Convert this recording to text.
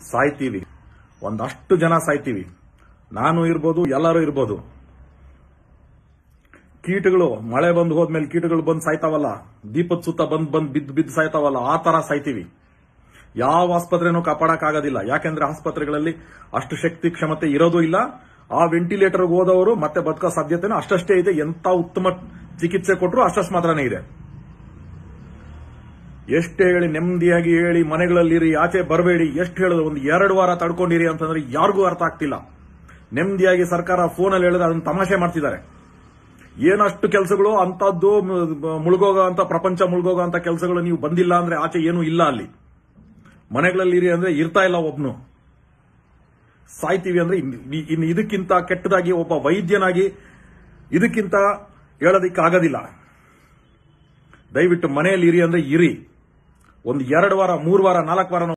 ಸಾಯ್ತೀವಿ ಒಂದಷ್ಟು ಜನ ಸಾಯ್ತೀವಿ ನಾನು ಇರ್ಬೋದು ಎಲ್ಲರೂ ಇರ್ಬೋದು ಕೀಟಗಳು ಮಳೆ ಬಂದು ಹೋದ್ಮೇಲೆ ಕೀಟಗಳು ಬಂದು ಸಾಯ್ತಾವಲ್ಲ ದೀಪದ ಸುತ್ತ ಬಂದ್ ಬಂದ್ ಬಿದ್ದು ಬಿದ್ದು ಸಾಯ್ತಾವಲ್ಲ ಆ ತರ ಸಾಯ್ತೀವಿ ಯಾವ ಆಸ್ಪತ್ರೆನೂ ಕಾಪಾಡಕ್ ಆಗೋದಿಲ್ಲ ಯಾಕೆಂದ್ರೆ ಆಸ್ಪತ್ರೆಗಳಲ್ಲಿ ಅಷ್ಟು ಶಕ್ತಿ ಕ್ಷಮತೆ ಇರೋದು ಇಲ್ಲ ಆ ವೆಂಟಿಲೇಟರ್ ಹೋದವರು ಮತ್ತೆ ಬದುಕೋ ಸಾಧ್ಯತೆನೂ ಅಷ್ಟಷ್ಟೇ ಇದೆ ಎಂತ ಉತ್ತಮ ಚಿಕಿತ್ಸೆ ಕೊಟ್ಟರು ಅಷ್ಟಷ್ಟು ಮಾತ್ರನೇ ಇದೆ ಎಷ್ಟೇ ಹೇಳಿ ನೆಮ್ಮದಿಯಾಗಿ ಹೇಳಿ ಮನೆಗಳಲ್ಲಿರಿ ಆಚೆ ಬರಬೇಡಿ ಎಷ್ಟು ಹೇಳೋದು ಒಂದು ಎರಡು ವಾರ ತಡ್ಕೊಂಡಿರಿ ಅಂತಂದ್ರೆ ಯಾರಿಗೂ ಅರ್ಥ ಆಗ್ತಿಲ್ಲ ನೆಮ್ಮದಿಯಾಗಿ ಸರ್ಕಾರ ಫೋನಲ್ಲಿ ಹೇಳಿದ್ರೆ ಅದನ್ನ ತಮಾಷೆ ಮಾಡ್ತಿದ್ದಾರೆ ಏನಷ್ಟು ಕೆಲಸಗಳು ಅಂತದ್ದು ಮುಳುಗೋಗ ಅಂತ ಪ್ರಪಂಚ ಮುಳುಗೋಗ ಅಂತ ಕೆಲಸಗಳು ನೀವು ಬಂದಿಲ್ಲ ಅಂದ್ರೆ ಆಚೆ ಏನೂ ಇಲ್ಲ ಅಲ್ಲಿ ಮನೆಗಳಲ್ಲಿರಿ ಅಂದ್ರೆ ಇರ್ತಾ ಇಲ್ಲ ಒಬ್ನು ಸಾಯ್ತೀವಿ ಅಂದ್ರೆ ಇನ್- ಇನ್ನು ಇದಕ್ಕಿಂತ ಕೆಟ್ಟದಾಗಿ ಒಬ್ಬ ವೈದ್ಯನಾಗಿ ಇದಕ್ಕಿಂತ ಹೇಳೋದಿಕ್ಕಾಗೋದಿಲ್ಲ ದಯವಿಟ್ಟು ಮನೆಯಲ್ಲಿ ಇರಿ ಅಂದ್ರೆ ಇರಿ ಒಂದು ಎರಡು ವಾರ ಮೂರು ವಾರ ನಾಲ್ಕು ವಾರ